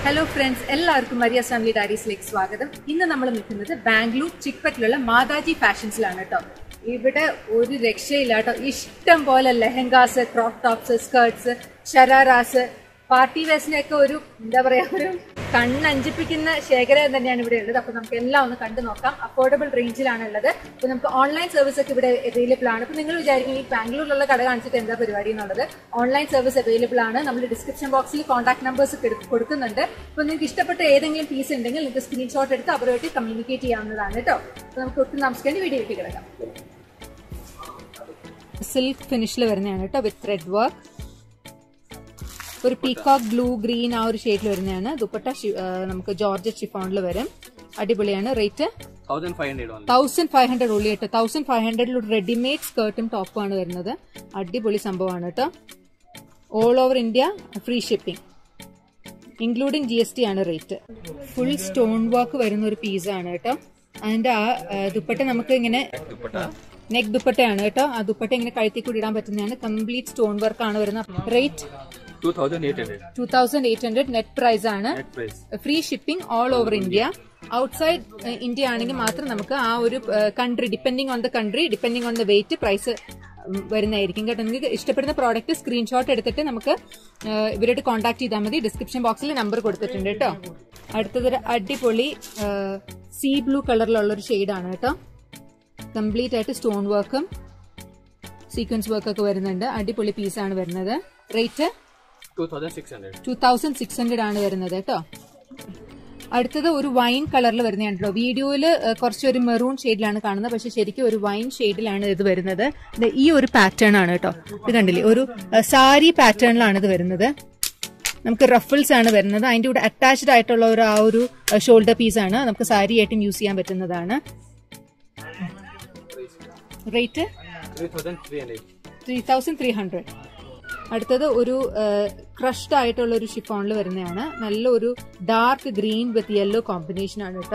Hello friends എല്ലാവർക്കും Maria family ഡയറീസിലേക്ക് സ്വാഗതം ഇന്ന് നമ്മൾ നിൽക്കുന്നത് ബാംഗ്ലൂർ ചിക്പറ്റിലുള്ള മാതാജി ഫാഷൻസിലാണ് കേട്ടോ ഇവിടെ ഒരു രക്ഷയില്ല കേട്ടോ ഇഷ്ടം പോലെ lehengas crop tops skirts shararas party വെയർസിനൊക്കെ ഒരു എന്താ പറയാ ഒരു കണ്ണഞ്ചിപ്പിക്കുന്ന ശേഖരം തന്നെയാണ് ഇവിടെ ഉള്ളത് അപ്പൊ നമുക്ക് എല്ലാം ഒന്ന് കണ്ടു നോക്കാം അഫോർഡബിൾ റേഞ്ചിലാണ് ഉള്ളത് അപ്പൊ നമുക്ക് ഓൺലൈൻ സർവീസ് ഒക്കെ ഇവിടെ അവൈലബിൾ ആണ് അപ്പൊ നിങ്ങൾ വിചാരിക്കും ഈ ബാംഗ്ലൂരിലുള്ള കട കാണിച്ചിട്ട് എന്താ പരിപാടി എന്നുള്ളത് ഓൺലൈൻ സർവീസ് അവൈലബിൾ ആണ് നമ്മൾ ഡിസ്ക്രിപ്ഷൻ ബോക്സിൽ കോൺടാക്ട് നമ്പേഴ്സ് കൊടുക്കുന്നുണ്ട് അപ്പൊ നിങ്ങൾക്ക് ഇഷ്ടപ്പെട്ട ഏതെങ്കിലും പീസ് ഉണ്ടെങ്കിൽ നിങ്ങൾക്ക് സ്ക്രീൻഷോട്ട് എടുത്ത് അവരുമായിട്ട് കമ്മ്യൂണിക്കേറ്റ് ചെയ്യാവുന്നതാണ് കേട്ടോ അപ്പൊ നമുക്ക് ഒട്ടും താമസിക്കേണ്ട വീഡിയോയിലേക്ക് കിടക്കാം സിൽക്ക് ഫിനിഷിൽ വരുന്നതാണ് കേട്ടോ വിത്ത് ത്രെഡ് വർക്ക് ഒരു പീകോക്ക് ബ്ലൂ ഗ്രീൻ ആ ഒരു ഷെയ്ഡിൽ വരുന്നതാണ് ദുപ്പട്ട ഷി- ആ, നമുക്ക് ജോർജ് ഷിഫോണിൽ വരും അടിപൊളിയാണ് റേറ്റ് തൗസൻഡ് ഫൈവ് ഹൺഡ്രഡ് വന്നു തൗസൻഡ് ഫൈവ് ഹൺഡ്രഡ് ഉള്ളി കേട്ടോ തൗസൻഡ് ഫൈവ് ഹൺഡ്രഡിൽ ഒരു റെഡിമെയ്ഡ് സ്കേർട്ടും ടോപ്പും ആണ് വരുന്നത് അടിപൊളി സംഭവമാണ് കേട്ടോ all over India free shipping including G S T ആണ് റേറ്റ് ഫുൾ സ്റ്റോൺ വർക്ക് വരുന്ന ഒരു പീസാണ് കേട്ടോ അതിന്റെ ആ ആ, ദുപ്പട്ട നമുക്ക് ഇങ്ങനെ ദുപ്പട്ട നെക്ക് ദുപ്പട്ടയാണ് കേട്ടോ ആ ദുപ്പട്ട ഇങ്ങനെ കഴുത്തിൽ കൂടി ഇടാൻ പറ്റുന്നതാണ് കംപ്ലീറ്റ് സ്റ്റോൺ വർക്ക് ആണ് വരുന്നത് rate two thousand eight hundred two thousand eight hundred net price ആണ് net price free shipping all over India outside India ആണെങ്കിൽ മാത്രം നമുക്ക് ആ ഒരു country depending on the country depending on the weight price വരുന്നതായിരിക്കും കേട്ടോ നിങ്ങൾക്ക് ഇഷ്ടപ്പെടുന്ന പ്രോഡക്റ്റ് സ്ക്രീൻഷോട്ട് എടുത്തിട്ട് നമുക്ക് ഏഹ്, ഇവരോട് കോൺടാക്ട് ചെയ്താൽ മതി ഡിസ്ക്രിപ്ഷൻ ബോക്സിൽ നമ്പർ കൊടുത്തിട്ടുണ്ട് കേട്ടോ അടുത്തതൊരു അടിപൊളി സീ ബ്ലൂ കളറിലുള്ള ഒരു ഷെയ്ഡാണ് കേട്ടോ കംപ്ലീറ്റ് ആയിട്ട് സ്റ്റോൺ വർക്കും സീക്വൻസ് വർക്കൊക്കെ വരുന്നുണ്ട് അടിപൊളി പീസാണ് വരുന്നത് rate two thousand six hundred two thousand six hundred ആണ് വരുന്നത് കേട്ടോ അടുത്തത് ഒരു വൈൻ കളറിൽ വരുന്നതാണല്ലോ വീഡിയോയിൽ കുറച്ച് ഒരു മെറൂൺ ഷെയ്ഡിലാണ് കാണുന്നത് പക്ഷെ ശരിക്കും ഒരു വൈൻ ഷെയ്ഡിലാണ് ഇത് വരുന്നത് ദേ ഈ ഒരു പാറ്റേൺ ആണ് കേട്ടോ ഇത് കണ്ടില്ലേ ഒരു സാരി പാറ്റേണിലാണ് ഇത് വരുന്നത് നമുക്ക് റഫിൾസ് ആണ് വരുന്നത് അതിന്റെ കൂടെ അറ്റാച്ച്ഡ് ആയിട്ടുള്ള ഒരു ആ ഒരു ഷോൾഡർ പീസ് ആണ് നമുക്ക് സാരി ആയിട്ടും യൂസ് ചെയ്യാൻ പറ്റുന്നതാണ് rate three thousand three hundred three thousand three hundred അടുത്തത് ഒരു ക്രഷ്ഡ് ആയിട്ടുള്ള ഒരു ഷിഫോണിൽ വരുന്നതാണ് നല്ലൊരു dark green with yellow combination ആണ് കേട്ടോ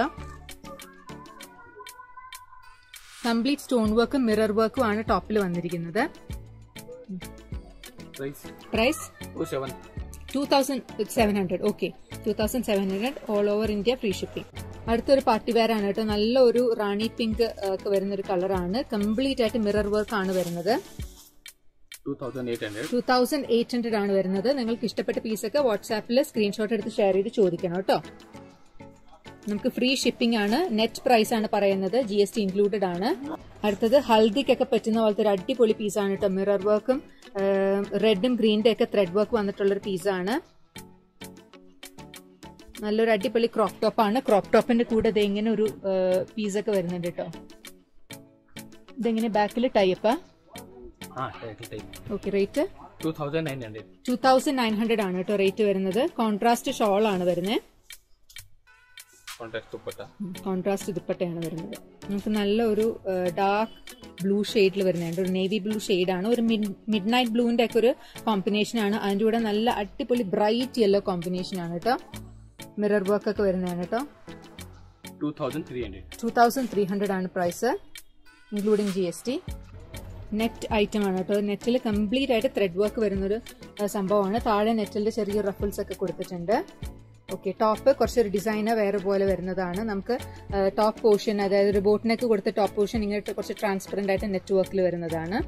കംപ്ലീറ്റ് സ്റ്റോൺ വർക്കും മിറർ വർക്കും ആണ് ടോപ്പിൽ വന്നിരിക്കുന്നത് price price two seven two thousand seven hundred okay two thousand seven hundred all over India free shipping അടുത്തൊരു പാർട്ടി വെയർ ആണ് കേട്ടോ നല്ല ഒരു റാണി പിങ്ക് ഒക്കെ വരുന്ന ഒരു കളറാണ് കംപ്ലീറ്റ് ആയിട്ട് മിറർ വർക്ക് ആണ് വരുന്നത് two thousand eight hundred two thousand eight hundred ആണ് വരുന്നത് നിങ്ങൾക്ക് ഇഷ്ടപ്പെട്ട പീസൊക്കെ വാട്സാപ്പിൽ സ്ക്രീൻഷോട്ട് എടുത്ത് ഷെയർ ചെയ്ത് ചോദിക്കണം കേട്ടോ നമുക്ക് ഫ്രീ ഷിപ്പിംഗ് ആണ് നെറ്റ് പ്രൈസ് ആണ് പറയുന്നത് ജി എസ് ടി ഇൻക്ലൂഡഡ് ആണ് അടുത്തത് ഹൽദിക്കൊക്കെ പറ്റുന്ന പോലത്തെ ഒരു അടിപൊളി പീസാണ് കേട്ടോ മിറർ വർക്കും റെഡും ഗ്രീനിന്റെ ഒക്കെ ത്രെഡ് വർക്ക് വന്നിട്ടുള്ള ഒരു പീസാണ് നല്ലൊരു അടിപൊളി ക്രോപ്പ് ടോപ്പ് ആണ് ക്രോപ്പ് ടോപ്പിന്റെ കൂടെ ഇത് ഇങ്ങനെ ഒരു പീസൊക്കെ വരുന്നുണ്ട് കേട്ടോ ഇതെങ്ങനെ ബാക്കിൽ ടൈപ്പാ ആ type type okay rate two thousand nine hundred two thousand nine hundred ആണ് കേട്ടോ റേറ്റ് വരുന്നത് കോൺട്രാസ്റ്റ് ഷോൾ ആണ് വരുന്നത് കോൺടാക്ട് ദുപ്പട്ട കോൺട്രാസ്റ്റ് ദുപ്പട്ടയാണ് വരുന്നത് നമുക്ക് നല്ല ഒരു ഡാർക്ക് ബ്ലൂ ഷെയ്ഡിൽ വരുന്നുണ്ട് ഒരു നേവി ബ്ലൂ ആണ് ഒരു മിഡ് നൈറ്റ് ബ്ലൂവിന്റെ ഒക്കെ ഒരു കോമ്പിനേഷൻ ആണ് അതിന്റെ കൂടെ നല്ല അടിപൊളി ബ്രൈറ്റ് യെല്ലോ കോമ്പിനേഷൻ ആണ് കേട്ടോ മിറർ വർക്ക് ഒക്കെ വരുന്നതാണ് കേട്ടോ two thousand three hundred two thousand three hundred ആണ് price including G S T net item ആണ് കേട്ടോ നെറ്റിൽ കംപ്ലീറ്റ് ആയിട്ട് ത്രെഡ് വർക്ക് വരുന്നൊരു ആ, സംഭവമാണ് താഴെ നെറ്റിൽ ചെറിയ റഫിൾസ് ഒക്കെ കൊടുത്തിട്ടുണ്ട് ഓക്കെ ടോപ്പ് കുറച്ചൊരു ഡിസൈനർ വേറെ പോലെ വരുന്നതാണ് നമുക്ക് ടോപ്പ് പോർഷൻ അതായത് ഒരു ബോട്ടിനൊക്കെ കൊടുത്ത ടോപ്പ് പോർഷൻ ഇങ്ങോട്ട് കുറച്ച് ട്രാൻസ്പെറന്റ് ആയിട്ട് നെറ്റ് വർക്കിൽ വരുന്നതാണ്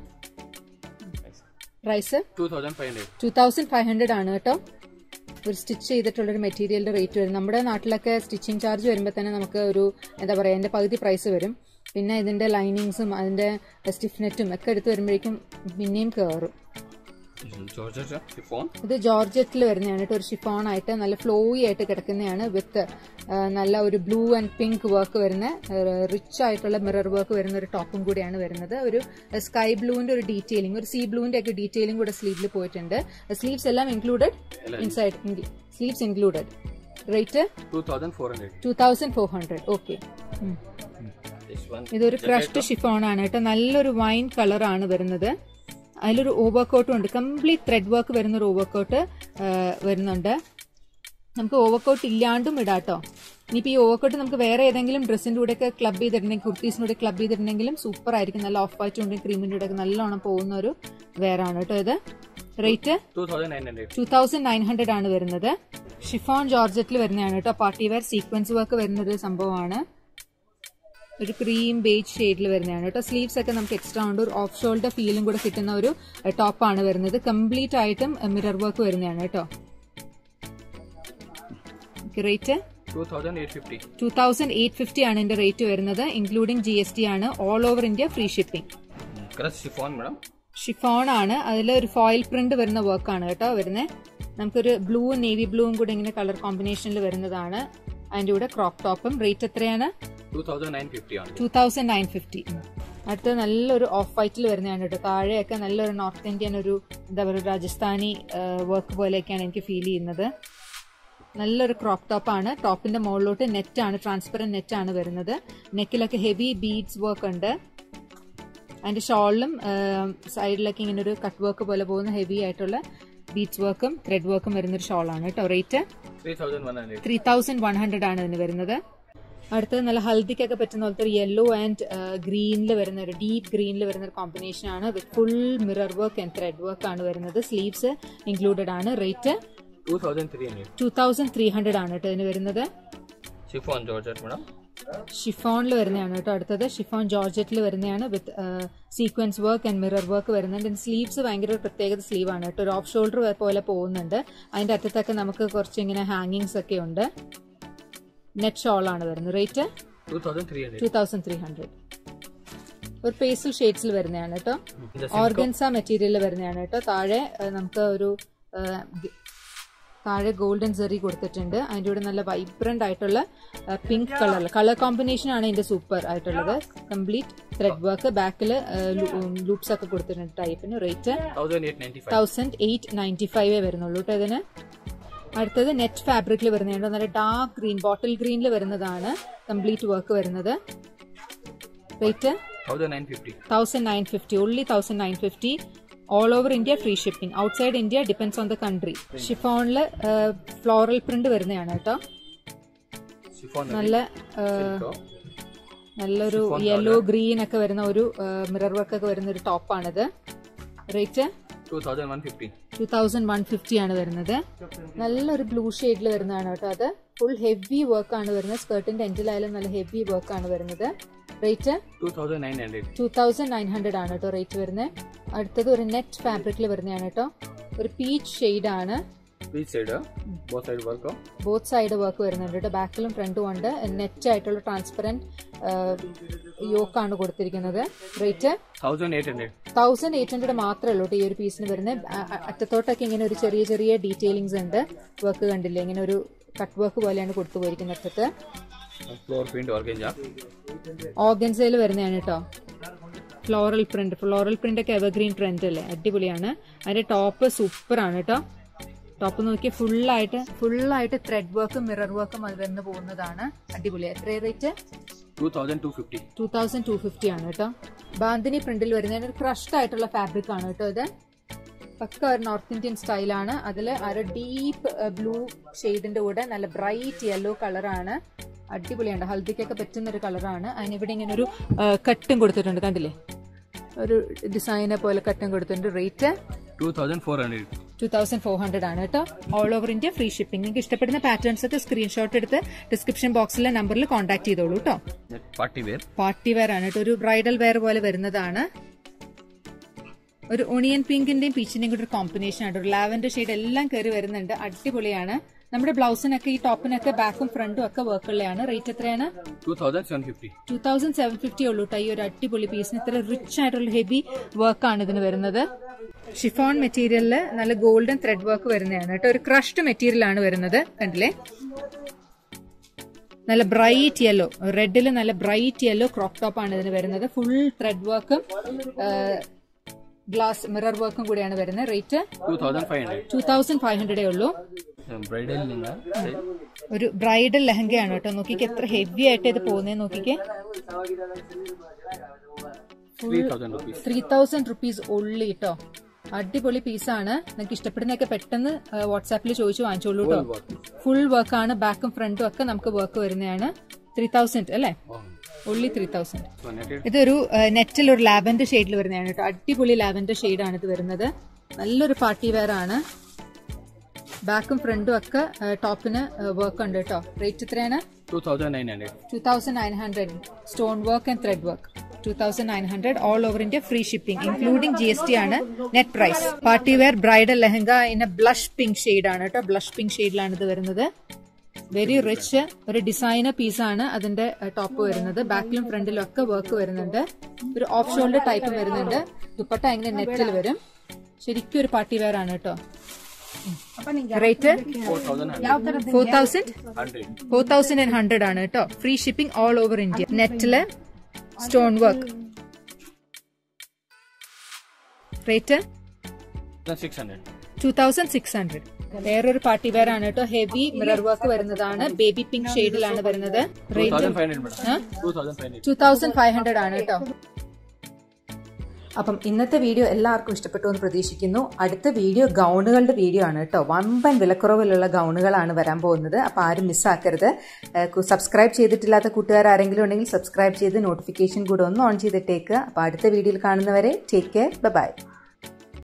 price two thousand five hundred two thousand five hundred ആണ് കേട്ടോ ഒരു സ്റ്റിച്ച് ചെയ്തിട്ടുള്ള ഒരു മെറ്റീരിയലിന്റെ റേറ്റ് വരും നമ്മുടെ നാട്ടിലൊക്കെ സ്റ്റിച്ചിങ് ചാർജ് വരുമ്പോൾ തന്നെ നമുക്ക് ഒരു എന്താ പറയുക അതിന്റെ പകുതി പ്രൈസ് വരും പിന്നെ ഇതിന്റെ ലൈനിങ്സും അതിന്റെ സ്റ്റിഫ്നെറ്റും ഒക്കെ എടുത്ത് വരുമ്പോഴേക്കും പിന്നെയും കയറും ജോർജ് ഷിഫോൺ ഇത് ജോർജറ്റിൽ വരുന്നതാണ് കേട്ടോ ഒരു ഷിഫോൺ ആയിട്ട് നല്ല ഫ്ലോയി ആയിട്ട് കിടക്കുന്നതാണ് വിത്ത് നല്ല ഒരു ബ്ലൂ ആൻഡ് പിങ്ക് വർക്ക് വരുന്ന റിച്ച് ആയിട്ടുള്ള മിറർ വർക്ക് വരുന്ന ഒരു ടോപ്പും കൂടിയാണ് വരുന്നത് ഒരു സ്കൈ ബ്ലൂവിന്റെ ഒരു ഡീറ്റെയിലിംഗ് ഒരു സീ ബ്ലൂവിന്റെ ഒക്കെ ഡീറ്റെയിലിംഗ് കൂടെ സ്ലീവിൽ പോയിട്ടുണ്ട് സ്ലീവ്സ് എല്ലാം included inside sleeves included rate two thousand four hundred two thousand four hundred okay this one ഇതൊരു ക്രഷ്ഡ് ഷിഫോൺ ആണ് കേട്ടോ നല്ലൊരു വൈൻ കളർ ആണ് വരുന്നത് അതിലൊരു ഓവർകോട്ടും ഉണ്ട് കംപ്ലീറ്റ് ത്രെഡ് വർക്ക് വരുന്ന ഒരു ഓവർകോട്ട് വരുന്നുണ്ട് നമുക്ക് ഓവർകോട്ട് ഇല്ലാണ്ടും ഇടാട്ടോ ഇനിയിപ്പോൾ ഈ ഓവർകോട്ട് നമുക്ക് വേറെ ഏതെങ്കിലും ഡ്രസ്സിൻ്റെ കൂടെ ഒക്കെ ക്ലബ് ചെയ്തിട്ടുണ്ടെങ്കിൽ കുർത്തീസിൻ്റെ കൂടെ ക്ലബ് ചെയ്തിട്ടുണ്ടെങ്കിലും സൂപ്പർ ആയിരിക്കും നല്ല ഓഫ് വൈറ്റ് ഉണ്ട് ക്രീമിൻ്റെ കൂടെ ഒക്കെ നല്ലോണം പോകുന്ന ഒരു വെയർ ആണ് കേട്ടോ ഇത് rate two thousand nine hundred two thousand nine hundred ആണ് വരുന്നത് ഷിഫോൺ ജോർജറ്റിൽ വരുന്നതാണ് കേട്ടോ പാർട്ടി വെയർ സീക്വൻസ് വർക്ക് വരുന്ന ഒരു സംഭവമാണ് ഒരു ക്രീം ബേജ് ഷെയ്ഡിൽ വരുന്നതാണ് കേട്ടോ സ്ലീവ്സ് ഒക്കെ നമുക്ക് എക്സ്ട്രാ ഉണ്ട് ഒരു ഓഫ് ഷോൾഡർ ഫീലും കൂടെ കിട്ടുന്ന ഒരു ടോപ്പാണ് വരുന്നത് കംപ്ലീറ്റ് ആയിട്ടും മിറർ വർക്ക് വരുന്നതാണ് കേട്ടോ rate 2850. Two thousand eight fifty ആണ് ഇതിന്റെ റേറ്റ് വരുന്നത് ഇൻക്ലൂഡിംഗ് ജി എസ് ടി ആണ് all over India free shipping Crush chiffon, madam. Chiffon ആണ് അതിൽ ഒരു ഫോയിൽ പ്രിന്റ് വരുന്ന വർക്കാണ് കേട്ടോ വരുന്നത് നമുക്കൊരു ബ്ലൂ നേവി ബ്ലൂവും കൂടെ ഇങ്ങനെ കളർ കോമ്പിനേഷനിൽ വരുന്നതാണ് അതിന്റെ കൂടെ ക്രോപ്പ് ടോപ്പും റേറ്റ് എത്രയാണ് 2950 only. Two thousand nine fifty അടുത്ത നല്ലൊരു ഓഫ് വൈറ്റിൽ വരുന്നതാണ് കേട്ടോ താഴെയൊക്കെ നല്ലൊരു നോർത്ത് ഇന്ത്യൻ ഒരു എന്താ പറയുക രാജസ്ഥാനി വർക്ക് പോലെയൊക്കെയാണ് എനിക്ക് ഫീൽ ചെയ്യുന്നത് നല്ലൊരു ക്രോപ്പ് ടോപ്പാണ് ടോപ്പിന്റെ മുകളിലോട്ട് നെറ്റാണ് ട്രാൻസ്പെറന്റ് നെറ്റാണ് വരുന്നത് നെക്കിലൊക്കെ ഹെവി ബീഡ്സ് വർക്ക് ഉണ്ട് അതിന്റെ ഷോളിലും സൈഡിലൊക്കെ ഇങ്ങനെ ഒരു കട്ട് വർക്ക് പോലെ പോകുന്ന ഹെവി ആയിട്ടുള്ള ബീഡ്സ് വർക്കും ത്രെഡ് വർക്കും വരുന്നൊരു ഷോളാണ് കേട്ടോ rate 3100. Three thousand one hundred ആണ് ഇതിന് വരുന്നത് അടുത്തത് നല്ല ഹൽദിക്കൊക്കെ പറ്റുന്ന പോലത്തെ ഒരു യെല്ലോ ആൻഡ് ഗ്രീനിൽ വരുന്ന ഒരു ഡീപ്പ് ഗ്രീനിൽ വരുന്ന ഒരു കോമ്പിനേഷൻ ആണ് with full mirror work and thread work ആണ് വരുന്നത് സ്ലീവ്സ് ഇൻക്ലൂഡഡ് ആണ് rate 2300. Two thousand three hundred ആണ് കേട്ടോ ഇതിന് വരുന്നത് Chiffon Georgette, madam. ഷിഫോണിൽ വരുന്നതാണ് കേട്ടോ അടുത്തത് ഷിഫോൺ ജോർജറ്റിൽ വരുന്നതാണ് with sequence work and mirror work വരുന്നുണ്ട് സ്ലീവ്സ് ഭയങ്കര ഒരു പ്രത്യേകത സ്ലീവ് ആണ് കേട്ടോ ഒരു ഓഫ് ഷോൾഡർ പോലെ പോകുന്നുണ്ട് അതിന്റെ അറ്റത്തൊക്കെ നമുക്ക് കുറച്ച് ഇങ്ങനെ ഹാങ്ങിങ്സ് ഒക്കെ ഉണ്ട് നെറ്റ് ഷോൾ ആണ് വരുന്നത് rate 2300. Two thousand three hundred ഒരു പേസ്റ്റൽ ഷെയ്ഡ്സിൽ വരുന്നതാണ് കേട്ടോ The ഓർഗൻസ മെറ്റീരിയലിൽ വരുന്നതാണ് കേട്ടോ താഴെ ആ, നമുക്ക് ഒരു ആ, ഗ- താഴെ ഗോൾഡൻ സെറി കൊടുത്തിട്ടുണ്ട് അതിൻ്റെ കൂടെ നല്ല വൈബ്രന്റ് ആയിട്ടുള്ള പിങ്ക് കളർ കളർ കോമ്പിനേഷൻ ആണ് ഇതിന്റെ സൂപ്പർ ആയിട്ടുള്ളത് കംപ്ലീറ്റ് ത്രെഡ് വർക്ക് ബാക്കിൽ ലൂപ്സ് ഒക്കെ കൊടുത്തിട്ടുണ്ട് ടൈപ്പിന് റേറ്റ് 1895. തൗസൻഡ് എയ്റ്റ് നയൻറ്റി ഫൈവേ വരുന്നുള്ളൂ കേട്ടോ ഇതിന് അടുത്തത് നെറ്റ് ഫാബ്രിക്കിൽ വരുന്നതാണ് നല്ല ഡാർക്ക് ഗ്രീൻ ബോട്ടിൽ ഗ്രീനിൽ വരുന്നതാണ് കംപ്ലീറ്റ് വർക്ക് വരുന്നത് rate 1950. Thousand nine fifty only thousand nine fifty all over India free shipping outside India depends on the country ഷിഫോണില് ഫ്ലോറൽ പ്രിന്റ് വരുന്നതാണ് കേട്ടോ Chiffon. നല്ല ആ, Silk. നല്ലൊരു യെല്ലോ ഗ്രീൻ ഒക്കെ വരുന്ന ഒരു മിറർ വർക്ക് ഒക്കെ വരുന്ന ഒരു ടോപ്പാണിത് rate 2150. Two thousand one fifty ആണ് വരുന്നത് നല്ലൊരു ബ്ലൂ ഷെയ്ഡിൽ വരുന്നതാണ് കേട്ടോ അത് ഫുൾ ഹെവി വർക്ക് ആണ് വരുന്നത് സ്കേർട്ടിന്റെ എൻഡിലായാലും നല്ല ഹെവി വർക്ക് ആണ് വരുന്നത് rate 2900. Two thousand nine hundred ആണ് കേട്ടോ റേറ്റ് വരുന്നത് അടുത്തത് ഒരു നെറ്റ് ഫാബ്രിക്കിൽ വരുന്നതാണ് കേട്ടോ ഒരു പീച്ച് ഷെയ്ഡ് ആണ് Each side, uh, both side work. uh, both side work വരുന്നുണ്ട് കേട്ടോ ബാക്കിലും ഫ്രണ്ടും ഉണ്ട് നെറ്റ് ആയിട്ടുള്ള ട്രാൻസ്പെറന്റ് യോക്കാണ് കൊടുത്തിരിക്കുന്നത് റേറ്റ് 1800. തൗസൻഡ് എയ്റ്റ് ഹൺഡ്രഡ് മാത്രമേ ഉള്ളൂ കേട്ടോ ഈ ഒരു പീസിന് വരുന്നത് അ- അ- അറ്റത്തോട്ടൊക്കെ ഇങ്ങനെ ഒരു ചെറിയ ചെറിയ ഡീറ്റെയിലിങ്സ് ഉണ്ട് വർക്ക് കണ്ടില്ലേ ഇങ്ങനെ ഒരു കട്ട് വർക്ക് പോലെയാണ് കൊടുത്തു പോയിരിക്കുന്നത് അറ്റത്ത് Uh, Floor print organza. ഓർഗൻസയിൽ വരുന്നതാണ് കേട്ടോ ഫ്ലോറൽ പ്രിന്റ് ഫ്ലോറൽ പ്രിന്റ് ഒക്കെ എവർഗ്രീൻ ട്രെൻഡ് അല്ലേ അടിപൊളിയാണ് അതിന്റെ ടോപ്പ് സൂപ്പർ ആണ് കേട്ടോ ടോപ്പ് നോക്കി ഫുള്ളായിട്ട് ഫുള്ളായിട്ട് ത്രെഡ് വർക്കും മിറർ വർക്കും അത് വന്ന് പോകുന്നതാണ് അടിപൊളി എത്ര rate 2250. Two thousand two fifty ആണ് കേട്ടോ ബാന്തിനി പ്രിന്റിൽ വരുന്ന ഒരു ക്രഷ്ഡ് ആയിട്ടുള്ള ഫാബ്രിക് ആണ് കേട്ടോ ഇത് പക്ക ഒരു നോർത്ത് ഇന്ത്യൻ സ്റ്റൈലാണ് അതിൽ ഒരു ഡീപ്പ് ബ്ലൂ ഷെയ്ഡിന്റെ കൂടെ നല്ല ബ്രൈറ്റ് യെല്ലോ കളറാണ് അടിപൊളിയാണ് ഹൽദിക്കൊക്കെ പറ്റുന്ന ഒരു കളറാണ് അതിനിവിടെ ഇങ്ങനെ ഒരു കട്ടും കൊടുത്തിട്ടുണ്ട് കണ്ടില്ലേ ഒരു ഡിസൈനെ പോലെ കട്ടും കൊടുത്തിട്ടുണ്ട് rate 2400. Two thousand four hundred ആണ് കേട്ടോ all over India free shipping നിങ്ങൾക്ക് ഇഷ്ടപ്പെടുന്ന പാറ്റേൺസ് ഒക്കെ സ്ക്രീൻഷോട്ട് എടുത്ത് ഡിസ്ക്രിപ്ഷൻ ബോക്സിലെ നമ്പറിൽ കോൺടാക്ട് ചെയ്തോളൂ കേട്ടോ Net party wear. Party wear ആണ് കേട്ടോ ഒരു ബ്രൈഡൽ വെയർ പോലെ വരുന്നതാണ് ഒരു ഒണിയൻ പിങ്കിന്റെയും പീച്ചിന്റെയും കൂടെ ഒരു കോമ്പിനേഷൻ ആണ് ഒരു ലാവൻഡർ ഷെയ്ഡ് എല്ലാം കയറി വരുന്നുണ്ട് അടിപൊളിയാണ് നമ്മുടെ ബ്ലൗസിനൊക്കെ ഈ ടോപ്പിനൊക്കെ ബാക്കും ഫ്രണ്ടും ഒക്കെ വർക്കുള്ളതാണ് റേറ്റ് എത്രയാണ് 2750. ടൂ തൗസൻഡ് സെവൻ ഫിഫ്റ്റി ഉള്ളൂ കേട്ടോ ഈ ഒരു അടിപൊളി പീസിന് ഇത്ര റിച്ച് ആയിട്ടുള്ള ഹെവി വർക്കാണ് ഇതിന് വരുന്നത് ഷിഫോൺ മെറ്റീരിയലില് നല്ല ഗോൾഡൻ ത്രെഡ് വർക്ക് വരുന്നതാണ് കേട്ടോ ഒരു ക്രഷ്ഡ് മെറ്റീരിയൽ ആണ് വരുന്നത് കണ്ടില്ലേ നല്ല ബ്രൈറ്റ് യെല്ലോ റെഡിൽ നല്ല ബ്രൈറ്റ് യെല്ലോ ക്രോപ്പ് ടോപ്പ് ആണ് ഇതിന് വരുന്നത് ഫുൾ ത്രെഡ് വർക്കും ഗ്ലാസ് മിറർ വർക്കും കൂടിയാണ് വരുന്നത് റേറ്റ് 2500. ടൂ തൗസൻഡ് ഫൈവ് ഹൺഡ്രഡേ ഉള്ളൂ Um, bridal linga. ഒരു ബ്രൈഡൽ ലെഹങ്കയാണ് കേട്ടോ നോക്കിക്കേ എത്ര ഹെവി ആയിട്ട് ഇത് പോകുന്നേ നോക്കിക്കേ 3000 rupees. ത്രീ തൗസൻഡ് റുപ്പീസ് ഉള്ളി കേട്ടോ അടിപൊളി പീസാണ് നിങ്ങൾക്ക് ഇഷ്ടപ്പെടുന്നതൊക്കെ പെട്ടെന്ന് വാട്സാപ്പിൽ ചോദിച്ചു വാങ്ങിച്ചോളൂ കേട്ടോ Full work. ഫുൾ വർക്കാണ് ബാക്കും ഫ്രണ്ടും ഒക്കെ നമുക്ക് വർക്ക് വരുന്നതാണ് ത്രീ തൗസൻഡ് അല്ലേ Oh. ഉള്ളി ത്രീ തൗസൻഡ് So netted. ഇതൊരു നെറ്റിൽ ഒരു ലാവൻഡർ ഷെയ്ഡിൽ വരുന്നതാണ് കേട്ടോ അടിപൊളി ലാവൻഡർ ഷെയ്ഡാണ് ഇത് വരുന്നത് നല്ലൊരു പാർട്ടി വെയർ ആണ് ബാക്കും ഫ്രണ്ടും ഒക്കെ ടോപ്പിന് വർക്ക് ഉണ്ട് കേട്ടോ റേറ്റ് എത്രയാണ് 2900. Two thousand nine hundred stone work and thread work two thousand nine hundred all over India free shipping including G S T ആണ് net price party wear bridal lehenga in a blush pink shade ആണ് കേട്ടോ blush pink ഷെയ്ഡിലാണ് ഇത് വരുന്നത് very rich ഒരു designer പീസാണ് അതിന്റെ top വരുന്നത് ബാക്കിലും ഫ്രണ്ടിലും ഒക്കെ വർക്ക് വരുന്നുണ്ട് ഒരു ഓഫ് ഷോൾഡർ ടൈപ്പും വരുന്നുണ്ട് ദുപ്പട്ട ഇങ്ങനെ നെറ്റിൽ വരും ശരിക്കും ഒരു പാർട്ടി വെയർ ആണ് കേട്ടോ rate 4100. Four thousand 100. Four thousand and hundred ആണ് കേട്ടോ free shipping all over India നെറ്റില് stone work rate 600. Two thousand six hundred വേറൊരു പാർട്ടി വെയർ ആണ് കേട്ടോ ഹെവി മിറർ വർക്ക് വരുന്നതാണ് ബേബി പിങ്ക് ഷെയ്ഡിലാണ് വരുന്നത് rate 2500 madam. 2500. Two thousand five hundred ആണ് കേട്ടോ അപ്പം ഇന്നത്തെ വീഡിയോ എല്ലാവർക്കും ഇഷ്ടപ്പെട്ടു എന്ന് പ്രതീക്ഷിക്കുന്നു അടുത്ത വീഡിയോ ഗൗണുകളുടെ വീഡിയോ ആണ് കേട്ടോ വമ്പൻ വിലക്കുറവിലുള്ള ഗൗണുകളാണ് വരാൻ പോകുന്നത് അപ്പോൾ ആരും മിസ്സാക്കരുത് ഏഹ് സബ്സ്ക്രൈബ് ചെയ്തിട്ടില്ലാത്ത കൂട്ടുകാർ ആരെങ്കിലും ഉണ്ടെങ്കിൽ സബ്സ്ക്രൈബ് ചെയ്ത് നോട്ടിഫിക്കേഷൻ കൂടെ ഒന്ന് ഓൺ ചെയ്തിട്ടേക്ക് അപ്പോൾ അടുത്ത വീഡിയോയിൽ കാണുന്നവരെ ടേക്ക് കെയർ ബൈ